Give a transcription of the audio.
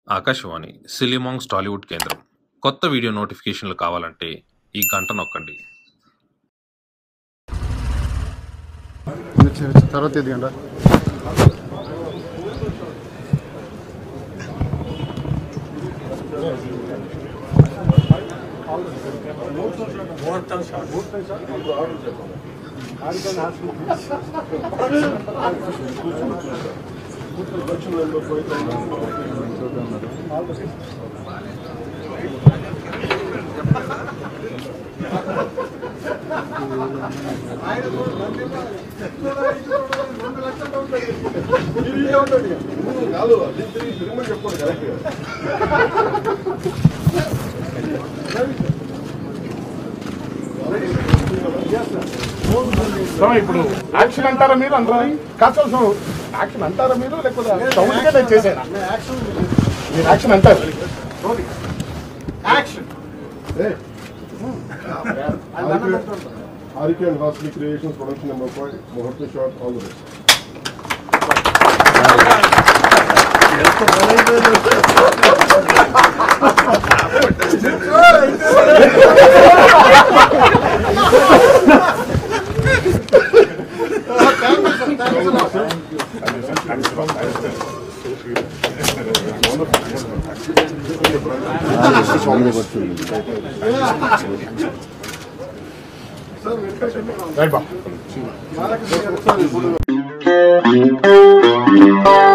ఆకాశవాణి సిలిమాంగ్స్ టాలీవుడ్ కేంద్రం కొత్త వీడియో నోటిఫికేషన్లు కావాలంటే ఈ గంట నొక్కండి వచ్చి వచ్చి తర్వాత ఎదిగండి సో ఇప్పుడు యాక్షన్ అంటారా మీరు అంటారా కాదు సో యాక్షన్ అంటారా మీరు లేకపోతే సౌండ్కే నేను చేసేనా మీరు యాక్షన్ అంటారు Harike and Hasli Creations production number five, Muhurta shot, all the best. Right బా ఒకసారి